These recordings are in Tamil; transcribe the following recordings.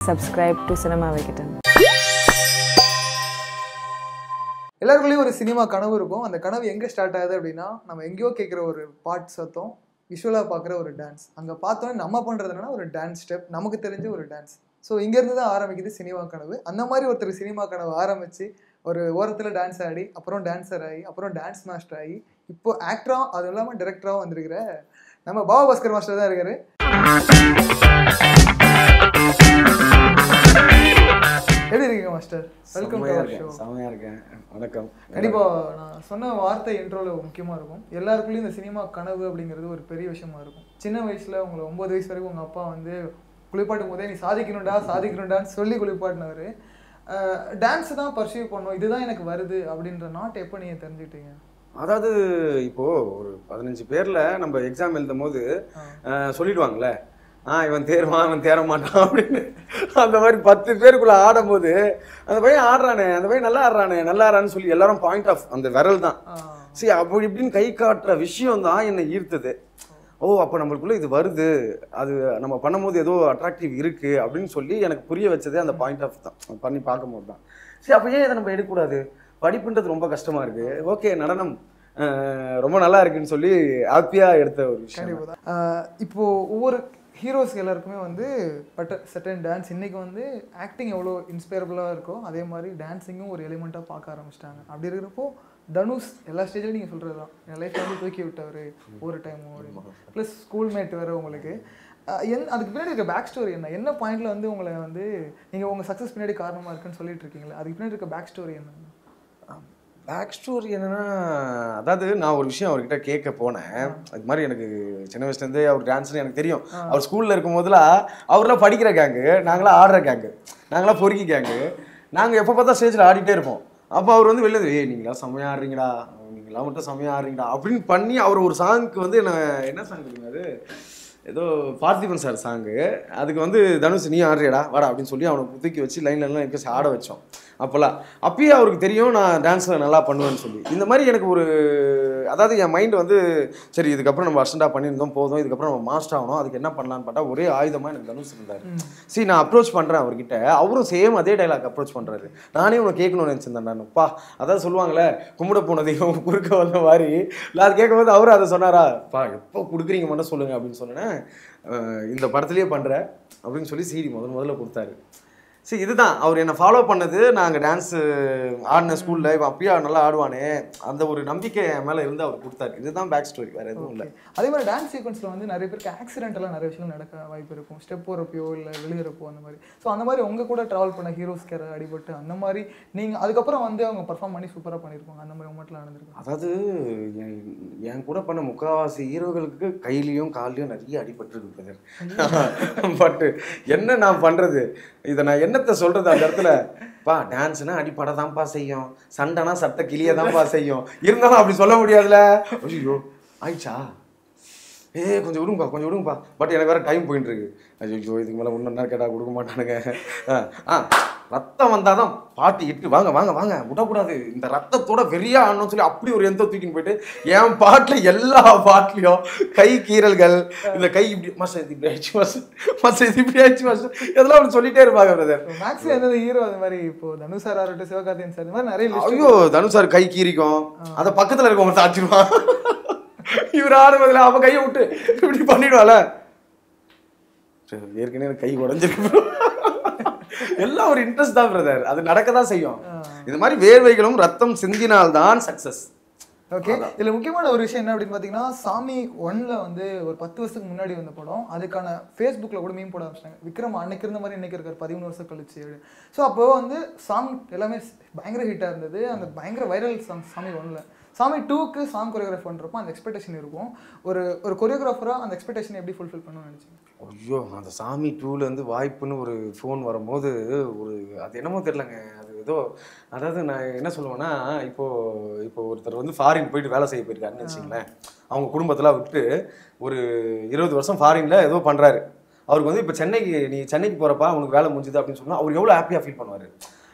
subscribe to Cinema Vikatan. எல்லாருக்குள்ளேயும் ஒரு சினிமா கனவு இருக்கும் அந்த கனவு எங்கே ஸ்டார்ட் ஆகுது அப்படின்னா நம்ம எங்கேயோ கேட்குற ஒரு பாட் சத்தம் விஷுவலாக பார்க்குற ஒரு டான்ஸ் அங்கே பார்த்தோன்னே நம்ம பண்ணுறது என்னன்னா ஒரு டான்ஸ் ஸ்டெப் நமக்கு தெரிஞ்ச ஒரு டான்ஸ் ஸோ இங்கேருந்து தான் ஆரம்பிக்குது சினிமா கனவு அந்த மாதிரி ஒருத்தர் சினிமா கனவு ஆரம்பித்து ஒரு ஓரத்தில் டான்ஸ் ஆடி அப்புறம் டான்ஸர் ஆகி அப்புறம் டான்ஸ் மாஸ்டர் ஆகி இப்போ ஆக்டராக அதுவும் இல்லாமல் டேரக்டராகவும் வந்திருக்கிற நம்ம பாபா பாஸ்கர் மாஸ்டர் தான் இருக்காரு எப்படி இருக்கீங்க மாஸ்டர் வெல்கம் டு செம்மையா அவர் ஷோ இருக்கேன் செம்மையா இருக்கேன் வணக்கம் கண்டிப்பா நான் சொன்ன வார்த்தை இன்ட்ரோல முக்கியமா இருக்கும் எல்லாருக்குள்ளயும் இந்த சினிமா கனவு அப்படிங்கிறது ஒரு பெரிய விஷயமா இருக்கும் சின்ன வயசுல உங்களை ஒன்பது வயசு வரைக்கும் உங்க அப்பா வந்து குளிப்பாட்டும் போதே நீ சாதிக்கணும்டா சாதிக்கணும்டான்னு சொல்லி குளிப்பாட்டினவர் டான்ஸ் தான் பர்சீவ் பண்ணும் இதுதான் எனக்கு வருது அப்படின்ற நாட் எப்போ நீங்க தெரிஞ்சுக்கிட்டீங்க அதாவது இப்போ ஒரு பதினஞ்சு பேர்ல நம்ம எக்ஸாம் எழுதும் போது அஹ், சொல்லிடுவாங்கல்ல ஆ இவன் தேருவான் இவன் தேர மாட்டான் அப்படின்னு அந்த மாதிரி பத்து பேருக்குள்ள ஆடும்போது அந்த பையன் ஆடுறானே அந்த பையன் நல்லா ஆடுறானே நல்லா ஆடுறான்னு சொல்லி எல்லாரும் பாயிண்ட் ஆஃப் அந்த விரல் தான் ஆஹ் சரி அப்படி இப்படின்னு கை காட்டுற விஷயம் தான் என்னை ஈர்த்தது ஓ அப்போ நம்மளுக்குள்ள இது வருது அது நம்ம பண்ணும்போது ஏதோ அட்ராக்டிவ் இருக்கு அப்படின்னு சொல்லி எனக்கு புரிய வச்சதே அந்த பாயிண்ட் ஆஃப் தான் பண்ணி பார்க்கும்போது தான் சரி அப்போ ஏன் இதை நம்ம எடுக்கக்கூடாது படிப்புன்றது ரொம்ப கஷ்டமா இருக்கு ஓகே நடனம் அஹ், ரொம்ப நல்லா இருக்குன்னு சொல்லி ஹாப்பியா எடுத்த ஒரு விஷயம் கண்டிப்பாக தான் ஆஹ் இப்போ ஒவ்வொரு ஹீரோஸ் எல்லாருக்குமே வந்து பட்ட செட்டன் டான்ஸ் இன்னைக்கு வந்து ஆக்டிங் எவ்வளோ இன்ஸ்பைரபிளாக இருக்கோ அதே மாதிரி டான்ஸிங்கும் ஒரு எலிமெண்ட்டாக பார்க்க ஆரம்பிச்சிட்டாங்க அப்படி இருக்கிறப்போ தனுஷ் எல்லா ஸ்டேஜ்லையும் நீங்கள் சொல்கிறது தான் என் லைஃப் வந்து தூக்கி விட்டவர் ஒரு டைம் ப்ளஸ் ஸ்கூல்மேட் வேறு உங்களுக்கு ஆஹ் என் அதுக்கு பின்னாடி இருக்க பேக் ஸ்டோரி என்ன என்ன பாயிண்ட்ல வந்து உங்களை வந்து நீங்கள் உங்கள் சக்ஸஸ் பின்னாடி காரணமாக இருக்குன்னு சொல்லிட்டு இருக்கீங்களே அதுக்கு பின்னாடி இருக்க பேக் ஸ்டோரி என்ன பேக் ஸ்டோரி என்னன்னா அதாவது நான் ஒரு விஷயம் அவர்கிட்ட கேட்க போனேன் அது மாதிரி எனக்கு சின்ன வயசுலேருந்தே அவர் டான்ஸ்னு எனக்கு தெரியும் அவர் ஸ்கூலில் இருக்கும் போதெல்லாம் அவர்லாம் படிக்கிற கேங்கு நாங்களாம் ஆடுற கேங்கு நாங்களாம் பொறுக்கி கேங்கு நாங்கள் எப்போ பார்த்தா ஸ்டேஜில் ஆடிட்டே இருப்போம் அப்போ அவர் வந்து வெளில ஏய் நீங்களா செம்மையா ஆடுறீங்கடா நீங்களா மட்டும் செம்மையா ஆடுறீங்கடா அப்படின்னு பண்ணி அவர் ஒரு சாங்க்கு வந்து என்ன என்ன சாங் தெரியுமா ஏதோ பார்த்திபன் சார் சாங்கு அதுக்கு வந்து தனுஷ் நீ ஆடுறியடா வாடா அப்படின்னு சொல்லி அவனை தூக்கி வச்சு லைன்ல எல்லாம் எங்கே ஆட வச்சோம் அப்போல்லாம் அப்பயே அவருக்கு தெரியும் நான் டான்ஸில் நல்லா பண்ணுவேன்னு சொல்லி இந்த மாதிரி எனக்கு ஒரு அதாவது என் மைண்ட் வந்து சரி இதுக்கப்புறம் நம்ம அர்ஷண்டாக பண்ணியிருந்தோம் போதும் இதுக்கப்புறம் நம்ம மாஸ்டர் ஆகணும் அதுக்கு என்ன பண்ணலான்னு பார்த்தா ஒரே ஆயுதமாக எனக்கு தனுஷ் இருந்தார் சரி நான் அப்ரோச் பண்ணுறேன் அவர்கிட்ட அவரும் சேம் அதே டைலாக் அப்ரோச் பண்ணுறாரு நானே உனக்கு கேட்கணும்னு நினச்சிருந்தேன் நான் பா அதான் சொல்லுவாங்களே கும்பிட போனதையும் குறுக்க வந்த மாதிரி இல்லை அது கேட்கும்போது அவரும் அதை சொன்னாரா பா எப்போ கொடுக்குறீங்க மட்டும் சொல்லுங்க அப்படின்னு சொன்னேன் அஹ் இந்த படத்துலயே பண்ற அப்படின்னு சொல்லி சீடி முதல் முதல்ல கொடுத்தாரு சரி இதுதான் அவர் என்னை ஃபாலோ பண்ணது நாங்கள் டான்ஸு ஆடின ஸ்கூலில் இவன் அப்பயே நல்லா ஆடுவானே அந்த ஒரு நம்பிக்கை என் மேலே இருந்து அவர் கொடுத்தாரு இதுதான் பேக் ஸ்டோரி வேற எதுவும் இல்லை அதே மாதிரி டான்ஸ் சீக்வன்ஸில் வந்து நிறைய பேருக்கு ஆக்சிடென்ட் எல்லாம் நிறைய விஷயங்கள் நடக்க வாய்ப்பு இருக்கும் ஸ்டெப் போகிறப்போ இல்லை விழுகிறப்போ அந்த மாதிரி ஸோ அந்த மாதிரி உங்க கூட ட்ராவல் பண்ண ஹீரோஸ்க்கு யாராவது அடிபட்டு அந்த மாதிரி நீங்கள் அதுக்கப்புறம் வந்து அவங்க பர்ஃபார்ம் பண்ணி சூப்பராக பண்ணியிருப்பாங்க அந்த மாதிரி உமட்டில் நடந்திருக்கும் அதாவது என் என் கூட பண்ண முக்காவாசி ஹீரோகளுக்கு கையிலையும் கால்லையும் நிறைய அடிபட்டிருக்கு பிரதர் பட்டு என்ன நான் பண்றது இதை நான் என்னத்தை சொல்றது அந்த இடத்துல பா டான்ஸ்னா அடிப்படதான்ப்பா செய்யும் சண்டைனா சட்டை கிளியதான்ப்பா செய்யும் இருந்தாலும் அப்படி சொல்ல முடியாதுல ஐயோ ஆயிடுச்சா ஏ கொஞ்சம் விடுங்கப்பா கொஞ்சம் விடுங்கப்பா பட் எனக்கு வேற டைம் போயிட்டு இருக்கு ஐயோ இதுக்கு மேலே ஒன்று நேரம் கேட்டால் கொடுக்க மாட்டானுங்க ஆ, ஆ ரத்தம் வந்தாதான் பாட்டி இட்டு வாங்க வாங்க வாங்க விடக்கூடாது இந்த ரத்தத்தோட வெறியா ஆடணும்னு சொல்லி அப்படி ஒரு எந்த தூக்கின்னு போயிட்டு என் பாட்டில் எல்லா பாட்டிலையும் கை கீறல்கள் இந்த கை இப்படி மாஸ்டர் இது இப்படி ஆயிடுச்சு மாஸ்டர் மாஸ்டர் இது இப்படி ஆயிடுச்சு மாஸ்டர் இதெல்லாம் அப்படி சொல்லிட்டே இருப்பாங்க பிரதர் மேக்ஸில் எந்தெந்த ஹீரோ அது மாதிரி இப்போ தனுஷ் சார் ஆகட்டும் சிவகார்த்தியன் சார் இந்த மாதிரி நிறைய list ஐயோ தனுஷ் சார் கை கீறிக்கும் அதை பக்கத்துல இருக்கவங்க தாச்சிருவான் இவர் ஆடுவதில் அவன் கையை விட்டு இப்படி பண்ணிடுவாள சரி, ஏற்கனவே எனக்கு கை உடஞ்சிருக்கு bro. எல்லாம் ஒரு இன்ட்ரெஸ்ட் தான் பிரதர் அது நடக்க தான் செய்யும் இது மாதிரி வேர்வைகளும் ரத்தம் சிந்தினால்தான் சக்சஸ் ஓகே இதுல முக்கியமான ஒரு விஷயம் என்ன அப்படின்னு பாத்தீங்கன்னா சாமி ஒன்ல வந்து ஒரு பத்து வருஷத்துக்கு முன்னாடி வந்த படம் அதுக்கான ஃபேஸ்புக்ல கூட மீன் போட ஆரம்பிச்சிட்டாங்க விக்ரம் அன்னைக்கு இருந்த மாதிரி இன்னைக்கு இருக்காரு பதிமூணு வருஷம் கழிச்சு ஸோ அப்போ வந்து சாங் எல்லாமே பயங்கர ஹிட்டா இருந்தது அந்த பயங்கர வைரல் சாங் சாமி ஒன்ல சாமி டூக்கு சாங் கொரியோகிராஃப் பண்றப்போ அந்த எக்ஸ்பெக்டேஷன் இருக்கும் ஒரு ஒரு கொரியோகிராஃபரா அந்த எக்ஸ்பெக்டேஷன் எப்படி ஃபுல்ஃபில் பண்ணணும்னு நினைச்சீங்க ஐயோ அந்த சாமி டூல இருந்து வாய்ப்புன்னு ஒரு ஃபோன் வரும்போது ஒரு அது என்னமோ தெரியலங்க அது ஏதோ அதாவது நான் என்ன சொல்லுவேன்னா இப்போ இப்போ ஒருத்தர் வந்து ஃபாரின் போயிட்டு வேலை செய்ய போயிருக்காருன்னு வச்சுங்களேன் அவங்க குடும்பத்தெல்லாம் விட்டு ஒரு இருபது வருஷம் ஃபாரின்ல ஏதோ பண்றாரு அவருக்கு வந்து இப்போ சென்னைக்கு நீ சென்னைக்கு போறப்பா உனக்கு வேலை முடிஞ்சுது அப்படின்னு சொன்னா அவர் எவ்வளோ ஹாப்பியாக ஃபீல் பண்ணுவாரு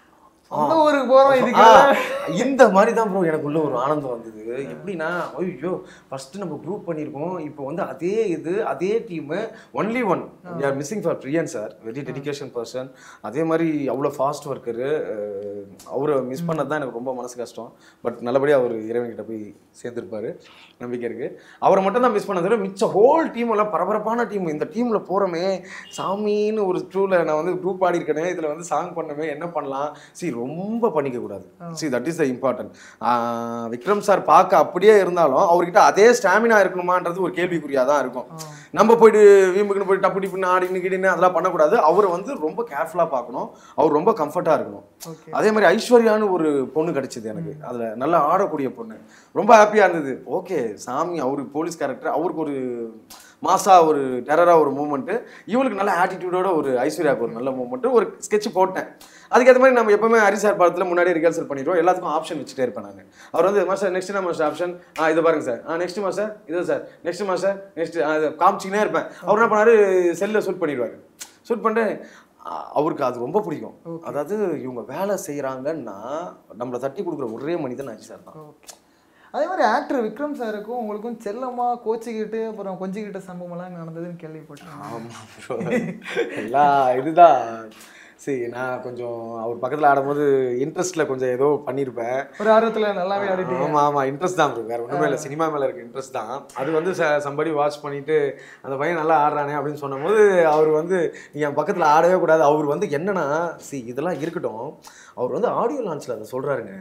சொந்த ஊருக்கு போகிறோம் இதுக்கு ஆ, இந்த மாதிரி தான் ப்ரோ எனக்குள்ள ஒரு ஆனந்தம் வந்தது எப்படின்னா ஐயோ ஃபர்ஸ்ட் நம்ம ப்ரூவ் பண்ணியிருக்கோம் இப்போ வந்து அதே இது அதே team only one or missing for Priyan sir very dedication person அதே மாதிரி அவ்வளோ ஃபாஸ்ட் ஒர்க்கரு அவரை மிஸ் பண்ணது தான் எனக்கு ரொம்ப மனசு கஷ்டம் பட் நல்லபடியாக அவர் இறைவன்கிட்ட போய் சேர்ந்துருப்பாரு நம்பிக்கை இருக்கு அவரை மட்டும் தான் மிஸ் பண்ணதை விட மிச்ச ஹோல் டீம் எல்லாம் பரபரப்பான டீம் இந்த டீமில் போகிறோமே சாமின்னு ஒரு ட்ரூவில் நான் வந்து குரூப் ஆடி இருக்கனே இதில் வந்து சாங் பண்ணவே என்ன பண்ணலாம் சி ரொம்ப பண்ணிக்க கூடாது see that is the important Vikram sir பார்க்க அப்படியே இருந்தாலும் அவர்கிட்ட அதே ஸ்டாமினா இருக்கணுமான்றது ஒரு கேள்விக்குறியாக தான் இருக்கும் நம்ம போயிட்டு வீம்புக்குன்னு போயிட்டு டப்பு டிப்புன்னு ஆடின்னு கிடின்னு அதெல்லாம் பண்ணக்கூடாது அவரை வந்து ரொம்ப கேர்ஃபுல்லாக பார்க்கணும் அவர் ரொம்ப கம்ஃபர்ட்டாக இருக்கணும் ஓகே அதே மாதிரி ஐஸ்வர்யான்னு ஒரு பொண்ணு கிடைச்சது எனக்கு அதில் நல்லா ஆடக்கூடிய பொண்ணு ரொம்ப ஹாப்பியாக இருந்தது ஓகே சாமி அவரு போலீஸ் கேரக்டர் அவருக்கு ஒரு மாசா ஒரு டெரராக ஒரு மூமெண்ட்டு இவளுக்கு நல்ல ஆட்டிடியூடோட ஒரு ஐஸ்வர்யாவுக்கு ஒரு நல்ல மூமெண்ட்டு ஒரு sketch போட்டேன் அதுக்கேற்ற மாதிரி நம்ம எப்பவுமே ஹரிசார் படத்தில் முன்னாடியே ரிகர்சல் பண்ணிடுவோம் எல்லாத்துக்கும் ஆப்ஷன் வச்சுட்டே இருப்பேன் நான் அவர் வந்து மாஸ்டர் நெக்ஸ்ட் என்ன மாஸ்டர் ஆப்ஷன் ஆ இது பாருங்க சார் ஆ நெக்ஸ்ட் மாஸ்டர் இது சார் நெக்ஸ்ட் மாஸ்டர் நெக்ஸ்ட் காமிச்சினே இருப்பேன் அவர் என்ன பண்ணாரு செல்லில் ஷூட் பண்ணிடுவாரு ஷூட் பண்ணிட்டு அ- அவருக்கு அது ரொம்ப பிடிக்கும் அதாவது இவங்க வேலை செய்கிறாங்கன்னா நம்மளை தட்டி கொடுக்குற ஒரே மனிதன் அஜி சார் தான் ஓகே அதே மாதிரி ஆக்டர் விக்ரம் சாருக்கும் உங்களுக்கும் செல்லமா கோச்சிக்கிட்டு அப்புறம் கொஞ்சிக்கிட்ட சம்பவம்லாம் நடந்ததுன்னு கேள்விப்பட்டேன் ஆமாம் ப்ரோ எல்லா இதுதான் சரி நான் கொஞ்சம் அவர் பக்கத்தில் ஆடும்போது இன்ட்ரெஸ்ட்டில் கொஞ்சம் ஏதோ பண்ணியிருப்பேன் ஒரு ஆர்வத்துல நல்லாவே ஆடிட்டீங்க ஆமா ஆமா இன்ட்ரெஸ்ட் தான் bro. வேற ஒண்ணுமே இல்லை சினிமா மேல இருக்க இன்ட்ரெஸ்ட் தான் அது வந்து சம்படி வாட்ச் பண்ணிட்டு அந்த பையன் நல்லா ஆடுறானே அப்படின்னு சொன்னபோது அவர் வந்து நீ என் பக்கத்துல ஆடவே கூடாது அவர் வந்து என்னன்னா சி இதெல்லாம் இருக்கட்டும் அவர் வந்து ஆடியோ லான்ச்ல அதை சொல்றாருங்க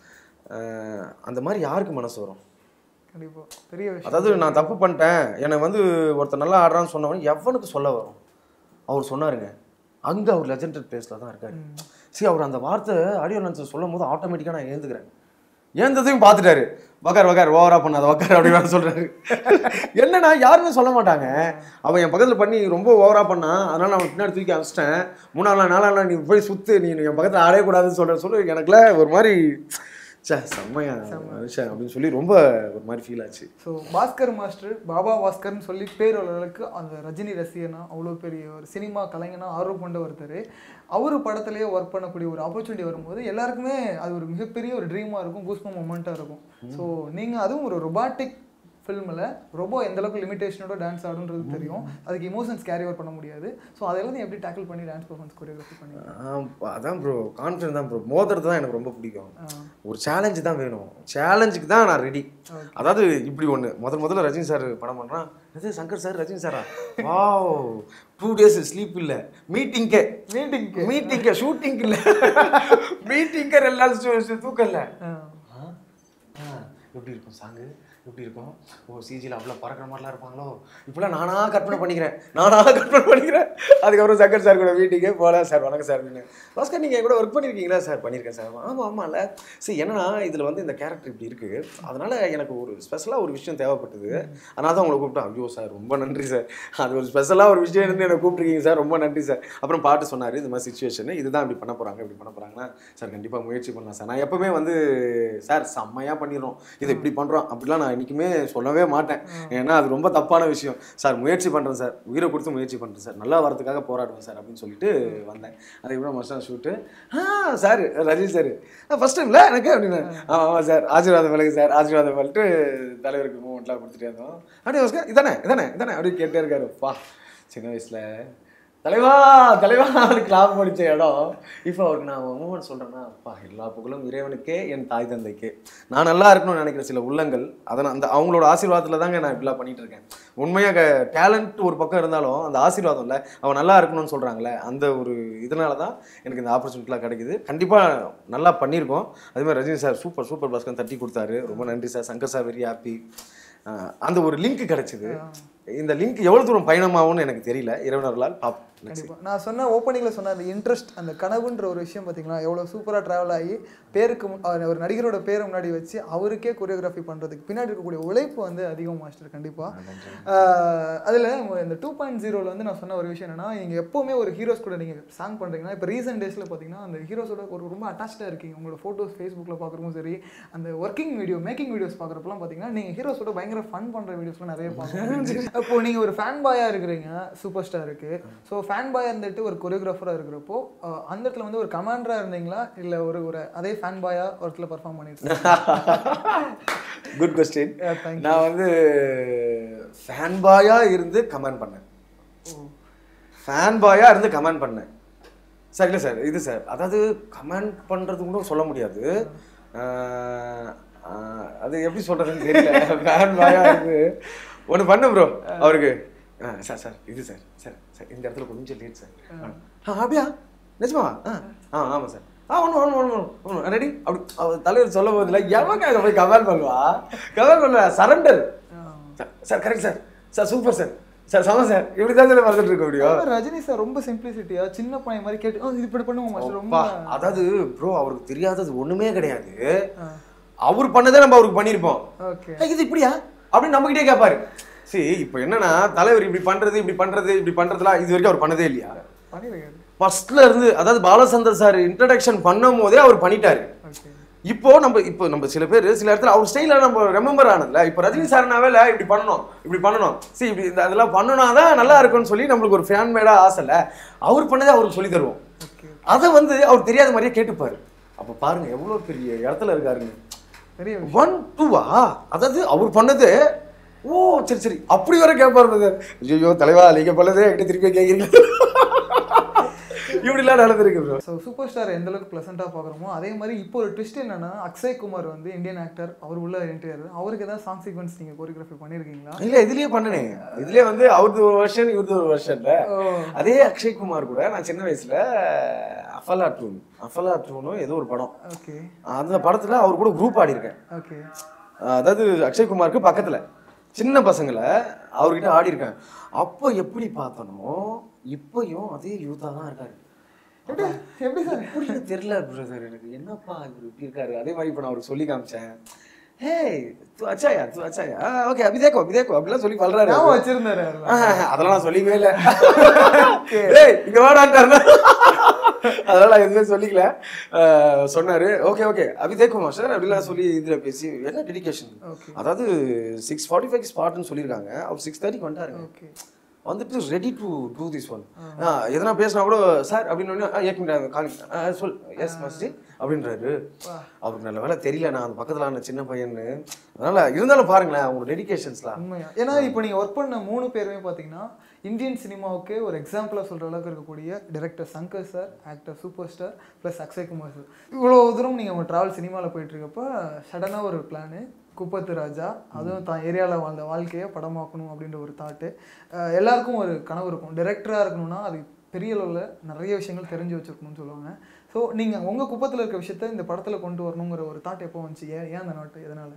அஹ், அந்த மாதிரி யாருக்கு மனசு வரும் கண்டிப்பா பெரிய விஷயம் அதாவது நான் தப்பு பண்ணிட்டேன் எனக்கு வந்து ஒருத்தர் நல்லா ஆடுறான்னு சொன்னவன் எவனுக்கு சொல்ல வரும் அவர் சொன்னாருங்க அங்க அவர் லெஜெண்டட் பிளேஸ்ல தான் இருக்காரு சரி அவர் அந்த வார்த்தை ஆடியோ லான்ச்சில் சொல்லும் போது ஆட்டோமேட்டிக்காக நான் ஏந்துக்கிறேன் ஏந்ததையும் பார்த்துட்டாரு வக்கார் வக்கார் ஓவரா பண்ணாத வக்கார் அப்படி வேற சொல்றாரு என்னன்னா யாருமே சொல்ல மாட்டாங்க அவன் என் பக்கத்துல பண்ணி ரொம்ப ஓவரா பண்ணான் அதனால நான் அவன் பின்னாடி தூக்கி அமிச்சிட்டேன் மூணாவது நாள் நாலாவது நாள் நீ போய் சுத்து நீ என் பக்கத்துல ஆடவே கூடாதுன்னு சொல்ற சொல்லு எனக்குல ஒரு மாதிரி ச்சே செம்மையா மனுஷன் அப்படின்னு சொல்லி ரொம்ப ஒரு மாதிரி ஃபீல் ஆச்சு ஸோ பாஸ்கர் மாஸ்டர் பாபா பாஸ்கர்னு சொல்லி பேர் அளவுக்கு அந்த ரஜினி ரசிகனா அவ்வளோ பெரிய ஒரு சினிமா கலைஞனா ஆர்வம் கொண்ட ஒருத்தர் அவர் படத்துலேயே ஒர்க் பண்ணக்கூடிய ஒரு ஆப்பர்ச்சுனிட்டி வரும்போது எல்லாருக்குமே அது ஒரு மிகப்பெரிய ஒரு ட்ரீமாக இருக்கும் கூஸ்பம் மொமெண்ட்டாக இருக்கும் ஸோ நீங்கள் அதுவும் ஒரு ரொபாட்டிக் ஃபில்மில் ரொம்ப எந்த அளவுக்கு லிமிடேஷனோட டான்ஸ் ஆடுன்றது தெரியும் அதுக்கு இமோஷன்ஸ் கேரி ஓவர் பண்ண முடியாது ஸோ அதெல்லாம் நீ எப்படி டேக்கிள் பண்ணி டான்ஸ் பர்ஃபார்மன்ஸ் கொரியோகிராஃபி பண்ணி ஆம், அதான் ப்ரோ கான்ஃபிடன்ஸ் தான் ப்ரோ மோதுறது தான் எனக்கு ரொம்ப பிடிக்கும் ஒரு சேலஞ்சு தான் வேணும் சேலஞ்சுக்கு தான் நான் ரெடி அதாவது இப்படி ஒன்று முதல் முதல்ல ரஜினி சார் படம் பண்ணுறான் இது சங்கர் சார் ரஜினி சாரா வாவ் டூ டேஸ் ஸ்லீப் இல்லை மீட்டிங்கே மீட்டிங்க்கு மீட்டிங்க ஷூட்டிங் இல்லை மீட்டிங்க ரெண்டு நாள் சு- சு- தூக்கம் இல்லை ஆ? ஆ, எப்படி இருக்கும் சாங்கு எப்படி இருக்கும் ஓ சிஜியில் அவ்வளோ பறக்கிற மாதிரிலாம் இருப்பாங்களோ இப்படிலாம் நானா கற்பனை பண்ணிக்கிறேன் நானா கற்பனை பண்ணிக்கிறேன் அதுக்கப்புறம் சங்கர் சார் கூட வீட்டுக்கே போகல சார் வணக்கம் சார் அப்படின்னு பாஸ்கர் நீங்கள் கூட ஒர்க் பண்ணியிருக்கீங்களா சார் பண்ணியிருக்கேன் சார் ஆமாம் ஆமாம்ல சரி என்னன்னா இதில் வந்து இந்த கேரக்டர் இப்படி இருக்குது அதனால் எனக்கு ஒரு ஸ்பெஷலாக ஒரு விஷயம் தேவைப்பட்டது அதனால தான் உங்களை கூப்பிட்டேன் ஐயோ சார் ரொம்ப நன்றி சார் அது ஒரு ஸ்பெஷலாக ஒரு விஷயம் இருந்து என்னை கூப்பிட்ருக்கீங்க சார் ரொம்ப நன்றி சார் அப்புறம் பாட்டு சொன்னார் இந்த மாதிரி சுச்சுவேஷன் இதுதான் இப்படி பண்ண போகிறாங்க இப்படி பண்ண போகிறாங்கன்னா சார் கண்டிப்பாக முயற்சி பண்ணலாம் சார் நான் எப்பவுமே வந்து சார் செம்மையாக பண்ணிடுறோம் இதை இப்படி பண்ணுறோம் அப்படிலாம் நான் என்றைக்குமே சொல்லவே மாட்டேன் ஏன்னா அது ரொம்ப தப்பான விஷயம் சார் முயற்சி பண்ணுறேன் சார் உயிரை கொடுத்து முயற்சி பண்ணுறேன் சார் நல்லா வரதுக்காக போராடுவேன் சார் அப்படின்னு சொல்லிட்டு வந்தேன் அதுக்கப்புறம் மஸ்டான் ஷூட்டு ஆ சார் ரஜினி சார் ஃபஸ்ட் டைம்ல எனக்கு அப்படின்னு ஆமாம் ஆமாம் சார் ஆசீர்வாதம் பழகு சார் ஆசீர்வாதம் பண்ணிட்டு தலைவருக்கு மூமெண்ட்லாம் கொடுத்துட்டே இருந்தோம் அப்படியே வஸ்கர் இதானே இதானே இதானே அப்படின்னு கேட்டே இருக்காரு பா சின்ன வயசில் தலைவா தலைவா அவனுக்கு கிளாப் படிச்ச இடம் இப்போ அவருக்கு நான் மூமெண்ட் சொல்கிறேன்னா அப்பா எல்லா புகழும் இறைவனுக்கே என் தாய் தந்தைக்கே நான் நல்லா இருக்கணும்னு நினைக்கிற சில உள்ளங்கள் அதை நான் அந்த அவங்களோட ஆசீர்வாதத்தில் தாங்க நான் இப்படிலாம் பண்ணிட்டு இருக்கேன் உண்மையாக டேலண்ட் ஒரு பக்கம் இருந்தாலும் அந்த ஆசீர்வாதம் இல்லை அவன் நல்லா இருக்கணும்னு சொல்கிறாங்களே அந்த ஒரு இதனால தான் எனக்கு இந்த ஆப்பர்ச்சுனிட்டிலாம் கிடைக்குது கண்டிப்பாக நல்லா பண்ணியிருக்கோம் அதே மாதிரி Rajini sir super super Baskar தட்டி கொடுத்தாரு ரொம்ப நன்றி sir Shankar sir very happy அந்த ஒரு லிங்க் கிடைச்சிது இந்த லிங்க் எவ்வளோ தூரம் பயணமாகும்னு எனக்கு தெரியல இறைவனர்களால் பாப் கண்டிப்பா நான் சொன்ன ஓப்பனிங்ல சொன்ன அந்த இன்ட்ரெஸ்ட் அந்த கனவுன்ற ஒரு விஷயம் பார்த்தீங்களா எவ்வளோ சூப்பராக ட்ராவல் ஆகி பேருக்கு மு- அவர் ஒரு நடிகரோட பேரை முன்னாடி வச்சு அவருக்கே கொரியோகிராஃபி பண்ணுறதுக்கு பின்னாடி இருக்கக்கூடிய உழைப்பு வந்து அதிகம் மாஸ்டர் கண்டிப்பாக அதில் இந்த டூ பாயிண்ட் ஜீரோவில் வந்து நான் சொன்ன ஒரு விஷயம் என்னன்னா நீங்கள் எப்போவுமே ஒரு ஹீரோஸ் கூட நீங்கள் சாங் பண்ணுறீங்கன்னா இப்போ ரீசெண்ட் டேஸில் பார்த்தீங்கன்னா அந்த ஹீரோஸோட ஒரு ரொம்ப அட்டாச்சாக இருக்கீங்க உங்களோட ஃபோட்டோஸ் ஃபேஸ்புக்கில் பார்க்குறதும் சரி அந்த ஒர்க்கிங் வீடியோ மேக்கிங் வீடியோஸ் பார்க்குறப்பலாம் பார்த்தீங்கன்னா நீங்கள் ஹீரோஸோட பயங்கர ஃபன் பண்ணுற வீடியோஸ்லாம் நிறைய பார்க்கணும் அப்போ நீங்கள் ஒரு ஃபேன் பாயாக இருக்கிறீங்க சூப்பர் ஸ்டாருக்கு ஸோ ஃபேன் பாயாக இருந்துட்டு ஒரு கொரியோகிராஃபராக இருக்கிறப்போ அஹ், அந்த இடத்துல வந்து ஒரு கமாண்டராக இருந்தீங்களா இல்லை ஒரு ஒரு அதே ஃபேன் பாயாக ஒரு இடத்துல பர்ஃபார்ம் பண்ணிட்டு good question Yeah, thank you. நான் வந்து ஃபேன் பாயா இருந்து கமெண்ட் பண்ணேன் ஃபேன் பாயா இருந்து கமெண்ட் பண்ணேன் சார் இல்லை சார் இது சார் அதாவது கமெண்ட் பண்ணுறது கூட சொல்ல முடியாது ஆஹ், ஆஹ், அது எப்படி சொல்றதுன்னு தெரியல ஃபேன் பாயா இருந்து ஒன்று பண்ண ப்ரோ அவருக்கு ஆ, சார் சார் இது சார் சார் சார் இந்த இடத்துல கொஞ்சம் லேட் சார் ஆ அப்படியா நிஜமா ஆ ஆ ஆமாம் சார் ஆ ஒன்று ஒன்று ஒன்று ஒன்று ரெடி அப்படி அவர் தலைவர் சொல்ல போதில்ல எவங்க அங்கே போய் கமெண்ட் பண்ணுவா கமெண்ட் பண்ணுவா surrender sir sir correct sir sir super sir sir சம சார் இப்படி தான் சார் மறந்துட்டு இருக்க முடியும் ரஜினி சார் ரொம்ப சிம்பிளிசிட்டியா சின்ன பையன் மாதிரி கேட்டு "ஆ, இது இப்படி பண்ணுவோம் மாஸ்டர் ரொம்ப அப்பா, அதாவது ப்ரோ அவருக்கு தெரியாதது ஒண்ணுமே கிடையாது அவர் பண்ணதே நம்ம அவருக்கு பண்ணியிருப்போம் ஓகே "ஏய், இது இப்படியா அப்படின்னு நம்மகிட்டே கேட்பாரு சரி இப்போ என்னன்னா தலைவர் இப்படி பண்றது இப்படி பண்றது இப்படி பண்றதுலாம் இது வரைக்கும் அவர் பண்ணதே இல்லையா பண்ணிருக்காரு ஃபர்ஸ்ட்ல இருந்து அதாவது பாலச்சந்தர் சார் இன்ட்ரடக்ஷன் பண்ணும் போதே அவர் பண்ணிட்டாரு ஓகே இப்போ நம்ம இப்போ நம்ம சில பேர் சில இடத்துல அவர் ஸ்டைல நம்ம ரெமெம்பர் ஆனதுல இப்போ ரஜினி சார்னாவே இல்ல இப்படி பண்ணணும் இப்படி பண்ணணும் சரி இப்படி இந்த அதெல்லாம் பண்ணனா தான் நல்லா இருக்கும்னு சொல்லி நம்மளுக்கு ஒரு ஃபேன் மேடா ஆசைல அவர் பண்ணதே அவருக்கு சொல்லி தருவோம் ஓகே அதை வந்து அவர் தெரியாத மாதிரியே கேட்டுப்பாரு அப்ப பாருங்க எவ்வளவு பெரிய இடத்துல இருக்காருங்க பெரிய ஒன் டூவா அதாவது அவர் பண்ணது ஓ சரி சரி அப்படி வர கேட்பாரு ஐயோ தலைவா நீங்க பண்ணதே என்கிட்ட திருப்பி கேட்குறீங்க இப்படிலாம் நடந்திருக்கு ப்ரோ ஸோ சூப்பர் ஸ்டார் எந்த அளவுக்கு ப்ளசண்ட்டாக பார்க்குறோமோ அதே மாதிரி இப்போ ஒரு ட்விஸ்ட் என்னன்னா அக்ஷய் குமார் வந்து இந்தியன் ஆக்டர் அவர் உள்ள என்ட்ரியார் அவருக்கு ஏதாவது சாங் சீக்வன்ஸ் நீங்கள் கோரியோகிராஃபி பண்ணியிருக்கீங்களா இல்ல இதுலயே பண்ணனே இதுலயே வந்து அவரது ஒரு வருஷன் இவரது ஒரு வருஷன்ல ஓ அதே அக்ஷய் குமார் கூட நான் சின்ன வயசுல அஃபலா டூன் அஃபலா டூனும் ஏதோ ஒரு படம் ஓகே அந்த படத்துல அவர் கூட குரூப் ஆடி இருக்கேன் ஓகே அதாவது அக்ஷய் குமாருக்கு பக்கத்துல சின்ன பசங்களை அவர்கிட்ட ஆடி இருக்கேன் அப்போ எப்படி பார்த்தனோ இப்பயும் அதே யூத்தா தான் இருக்காரு எப்படி எப்படி சார் புரியல தெரியல பிரதர் எனக்கு என்னப்பா இவர் இப்படி இருக்காரு அதே மாதிரி இப்போ நான் அவருக்கு சொல்லி காமிச்சேன் ஹே தூ அச்சாயா தூ அச்சாயா ஓகே அபி தேக்கோ அபி தேக்கோ அப்படிலாம் சொல்லி பல்றாரு ஞாபகம் வச்சிருந்தாரு அதெல்லாம். ஆஹ், அதெல்லாம் நான் சொல்லிக்கவே இல்லை ஏய் இங்க வாடான்ட்டாருன்னா அதெல்லாம் நான் எதுவுமே சொல்லிக்கல ஆஹ், சொன்னாரு ஓகே ஓகே அபி தேக்கோ மாஸ்டர் அப்படிலாம் சொல்லி இதுல பேசி என்ன டெடிகேஷன் Okay. அதாவது சிக்ஸ் ஃபார்ட்டி ஃபைவ் ஸ்பாட்னு சொல்லியிருக்காங்க அவர் சிக்ஸ் தேர்ட்டிக்கு வந்துட்டாருங்க ஓகே வந்துட்டு ready to do this one எதனா பேசினா கூட சார் அப்படின்னு ஏற்கனவே காலி சொல் எஸ் மஸ்டி அப்படின்றாரு அவருக்கு நல்ல வேலை தெரியல நான் அந்த பக்கத்தில் ஆன சின்ன பையன்னு அதனால இருந்தாலும் பாருங்களேன் அவங்க டெடிகேஷன்ஸ்லாம் உண்மையா ஏன்னா இப்போ நீங்கள் ஒர்க் பண்ண மூணு பேருமே பார்த்தீங்கன்னா இந்தியன் சினிமாவுக்கு ஒரு எக்ஸாம்பிளாக சொல்கிற அளவுக்கு இருக்கக்கூடிய director Shankar sir actor super star plus Akshay Kumar sir இவ்வளோ தூரம் நீங்கள் உங்கள் ட்ராவல் சினிமாவில் போயிட்டு இருக்கப்ப சடனாக ஒரு பிளானு குப்பத்து ராஜா அதுவும் தான் ஏரியாவில் வாழ்ந்த வாழ்க்கையை படமாக்கணும் அப்படின்ற ஒரு தாட்டு எல்லாருக்கும் ஒரு கனவு இருக்கும் டைரக்டராக இருக்கணும்னா அது பெரிய அளவில் நிறைய விஷயங்கள் தெரிஞ்சு வச்சிருக்கணும்னு சொல்லுவாங்க ஸோ நீங்கள் உங்கள் குப்பத்தில் இருக்க விஷயத்த இந்த படத்தில் கொண்டு வரணுங்கிற ஒரு தாட் எப்போ வந்துச்சு ஏன் ஏன் அந்த நாட்டு எதனால்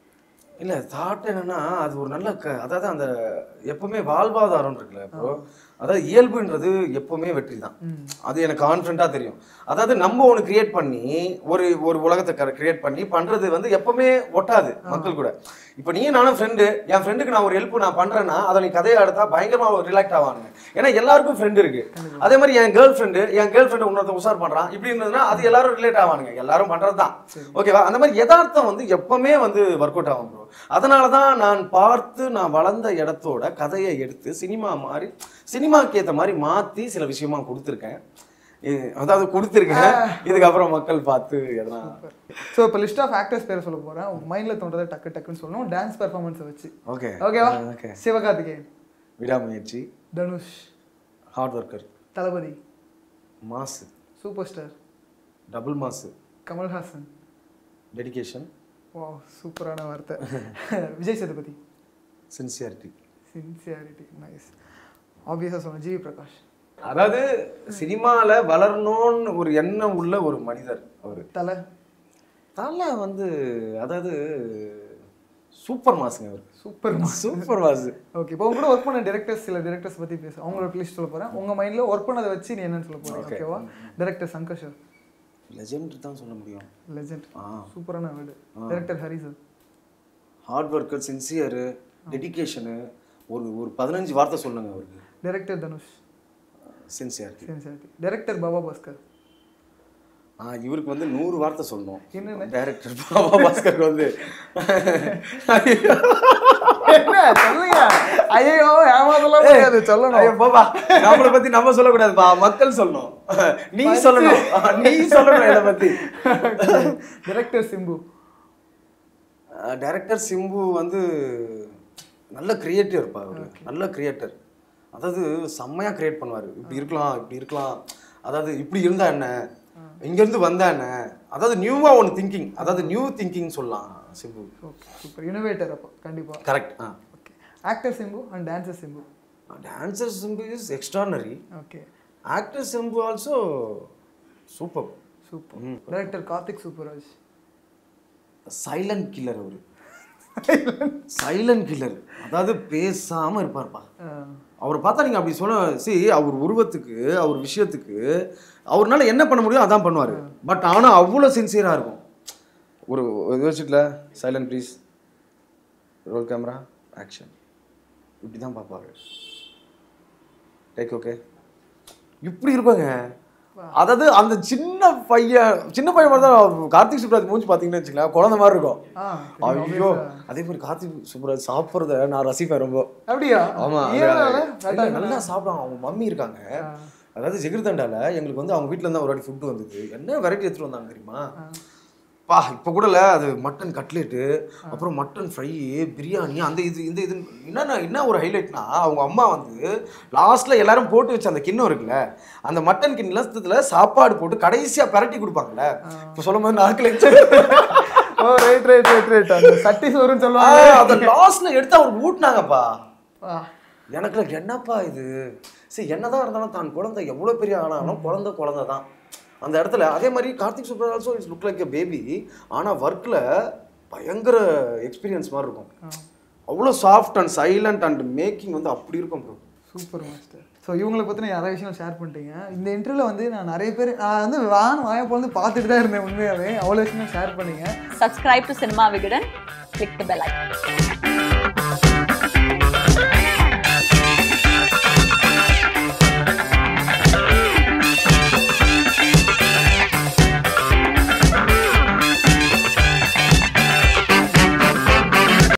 இல்ல தாட் என்னன்னா அது ஒரு நல்ல க அதாவது அந்த எப்பவுமே வாழ்வாதாரம் இருக்குல்ல இப்போ அதாவது இயல்புன்றது எப்பவுமே வெற்றி தான் அது எனக்கு கான்ஃபிடண்டா தெரியும் அதாவது நம்ம ஒன்று கிரியேட் பண்ணி ஒரு ஒரு உலகத்தை கிரியேட் பண்ணி பண்றது வந்து எப்பவுமே ஒட்டாது மக்கள் கூட இப்போ நீ நானும் ஃப்ரெண்டு என் ஃப்ரெண்டுக்கு நான் ஒரு ஹெல்ப் நான் பண்றேன்னா அதை நீ கதையை எடுத்தா பயங்கரமா ரிலாக்ட் ஆவாங்க ஏன்னா எல்லாருக்கும் ஃப்ரெண்ட் இருக்கு அதே மாதிரி என் கேர்ள் ஃப்ரெண்டு என் கேர்ள் ஃப்ரெண்டு இன்னொருத்த உஷார் பண்றான் இப்படி இருந்ததுன்னா அது எல்லாரும் ரிலேட் ஆவானுங்க எல்லாரும் பண்றது தான் ஓகேவா அந்த மாதிரி யதார்த்தம் வந்து எப்பவுமே வந்து ஒர்க் அவுட் ஆகும் ப்ரோ அதனால தான் நான் பார்த்து நான் வளர்ந்த இடத்தோட கதையை எடுத்து சினிமா மாதிரி சினிமாக்கு ஏற்ற மாதிரி மாற்றி சில விஷயமா கொடுத்துருக்கேன் இது- அதாவது கொடுத்துருக்கேன் இதுக்கப்புறம் மக்கள் பார்த்து எதனா ஸோ இப்போ லிஸ்ட் ஆஃப் ஆக்டர்ஸ் பேர் சொல்ல போகிறேன் உங்கள் மைண்டில் தோன்றதை டக்கு டக்குன்னு சொல்லணும் டான்ஸ் பெர்ஃபார்மன்ஸை வச்சு ஓகே ஓகேவா ஓகே சிவகார்த்திகேயன் விடாமுயற்சி தனுஷ் ஹார்ட் ஒர்க்கர் தளபதி மாசு சூப்பர் ஸ்டார் டபுள் மாசு கமல்ஹாசன் டெடிகேஷன் வா சூப்பரான வார்த்தை Vijay Sethupathi sincerity sincerity nice ஆப்வியஸாக சொன்னேன் ஜிவி பிரகாஷ் அதாவது சினிமால வளரணும்னு ஒரு எண்ணம் உள்ள ஒரு மனிதர் அவரு தலை தலை வந்து அதாவது சூப்பர் மாசுங்க அவர் சூப்பர் சூப்பர் மாசு ஓகே இப்போ உங்க கூட ஒர்க் பண்ண டேரக்டர்ஸ் சில டேரக்டர்ஸ் பற்றி பேச அவங்களோட லிஸ்ட் சொல்ல போகிறேன் உங்கள் மைண்டில் ஒர்க் பண்ணதை வச்சு நீ என்னன்னு சொல்ல போகிறீங்க Okay. ஓகேவா டேரக்டர் சங்கர் சார் லெஜெண்ட் தான் சொல்ல முடியும் லெஜெண்ட் ஆ சூப்பரான word director Hari sir hard worker sincere dedication ஒரு ஒரு பதினஞ்சு வார்த்தை சொல்லுங்க அவருக்கு director Dhanush sincerity sincerity director Baba Baskar ஆ இவருக்கு வந்து நூறு வார்த்தை சொல்லணும் என்னென்ன? டைரக்டர் பாபா பாஸ்கர் வந்து என்ன சொல்லுங்க ஐயோ ஏமாத்தலாம் முடியாது சொல்லணும் ஐயோ, போப்பா நம்மளை பத்தி நம்ம சொல்லக்கூடாதுப்பா மக்கள் சொல்லணும் நீ சொல்லணும் நீ சொல்லணும் என்னை பத்தி டிரெக்டர் சிம்பு டைரக்டர் சிம்பு வந்து நல்ல கிரியேட்டிவ் இருப்பா அவரு நல்ல கிரியேட்டர் அதாவது செம்மையா கிரியேட் பண்ணுவாரு இப்படி இருக்கலாம் இப்படி இருக்கலாம் அதாவது இப்படி இருந்தா என்ன இங்க இருந்து வந்தா என்ன அதாவது நியூவா ஒன்று திங்கிங் அதாவது நியூ திங்கிங் சொல்லலாம் சிம்பு ஓகே சூப்பர் இனோவேட்டர் அப்போ கண்டிப்பா கரெக்ட் ஆ okay actor Simbu and dancer Simbu dancer Simbu is extraordinary okay actor Simbu also super super director Karthik Subbaraj silent killer அவரு சைலண்ட் கில்லர் அதாவது பேசாம இருப்பார்ப்பா அவரை பார்த்தா நீங்க அப்படி சொன்ன சி அவர் உருவத்துக்கு அவர் விஷயத்துக்கு அவர்னால என்ன பண்ண முடியும் அதான் பண்ணுவாரு பட் ஆனா அவ்வளோ சின்சியரா இருக்கும் ஒரு இது வச்சுட்ல silent please roll camera action இப்படி தான் பார்ப்பாரு டேக் ஓகே இப்படி இருப்பாங்க அதாவது அந்த சின்ன பையன் சின்ன பையன் மாதிரி தான் கார்த்திக் சுப்ராஜ் மூஞ்சி பார்த்தீங்கன்னு வச்சுக்கலாம் குழந்தை மாதிரி இருக்கும் ஆ ஐயோ அதே மாதிரி கார்த்திக் சுப்ராஜ் சாப்பிட்றத நான் ரசிப்பேன் ரொம்ப அப்படியா ஆமா ஏனால? இல்ல, நல்லா சாப்பிடுவாங்க அவங்க மம்மி இருக்காங்க அதாவது ஜெகிர்தண்டால எங்களுக்கு வந்து அவங்க வீட்ல இருந்து ஒரு வாட்டி ஃபுட் வந்தது என்ன வெரைட்டி எடுத்துட்டு வந்தாங்க தெரியுமா பா இப்போ கூட இல்ல அது மட்டன் கட்லெட்டு அப்புறம் மட்டன் ஃப்ரை பிரியாணி அந்த இது இந்த இது என்னன்னா என்ன ஒரு ஹைலைட்னா அவங்க அம்மா வந்து லாஸ்ட்ல எல்லாரும் போட்டு வச்ச அந்த கிண்ணம் இருக்குல்ல அந்த மட்டன் கிண்ணத்துல சாப்பாடு போட்டு கடைசியா பிரட்டி கொடுப்பாங்கல்ல இப்போ சொல்லும் போது நாட்கள் oh right right right right அந்த சட்டி சோறுன்னு சொல்லுவாங்க அந்த லாஸ்ட்ல எடுத்து அவர் ஊட்டினாங்கப்பா ஆ, எனக்கு என்னப்பா இது சரி என்னதான் இருந்தாலும் தான் குழந்தை எவ்வளோ பெரிய ஆனாலும் குழந்தை குழந்தை தான் அந்த இடத்துல அதே மாதிரி Karthik super also is look like a baby ஆனால் ஒர்க்கில் பயங்கர எக்ஸ்பீரியன்ஸ் மாதிரி இருக்கும் அவ்வளோ soft and silent and making வந்து அப்படி இருக்கும் ப்ரோ சூப்பர் மாஸ்டர் ஸோ இவங்களை பற்றின நிறைய விஷயம் ஷேர் பண்ணிட்டீங்க இந்த இன்டர்வியூவில் வந்து நான் நிறைய பேர் நான் வந்து வான் வாய வந்து பார்த்துட்டு தான் இருந்தேன் உண்மையாகவே அவ்வளோ விஷயம் ஷேர் பண்ணீங்க subscribe to Cinema Vigadan, click the bell icon.